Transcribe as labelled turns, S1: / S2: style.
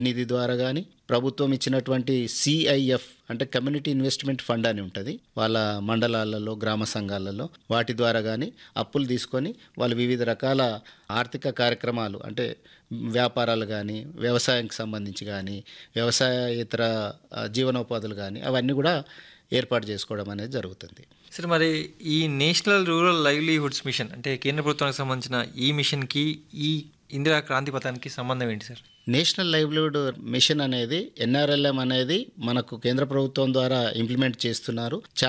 S1: నిధి ద్వారా కానీ ప్రభుత్వం ఇచ్చినటువంటి సిఐఎఫ్ అంటే కమ్యూనిటీ ఇన్వెస్ట్మెంట్ ఫండ్ అని ఉంటుంది వాళ్ళ మండలాలలో గ్రామ సంఘాలలో వాటి ద్వారా కానీ అప్పులు తీసుకొని వాళ్ళు వివిధ రకాల ఆర్థిక కార్యక్రమాలు అంటే వ్యాపారాలు కానీ వ్యవసాయానికి సంబంధించి కానీ వ్యవసాయేతర ఆ, జీవనోపాధులు కానీ అవన్నీ కూడా ఏర్పాటు చేసుకోవడం అనేది జరుగుతుంది
S2: సరే మరి ఈ నేషనల్ రూరల్ లైవ్లీహుడ్స్ మిషన్ అంటే కేంద్ర ప్రభుత్వానికి సంబంధించిన ఈ మిషన్కి ఈ ఇందిరా క్రాంతి పథానికి సంబంధం ఏంటి సార్
S1: నేషనల్ లైవ్లీహుడ్ మిషన్ అనేది ఎన్ఆర్ఎల్ఎం అనేది మనకు కేంద్ర ప్రభుత్వం ద్వారా ఇంప్లిమెంట్ చేస్తున్నారు చాలా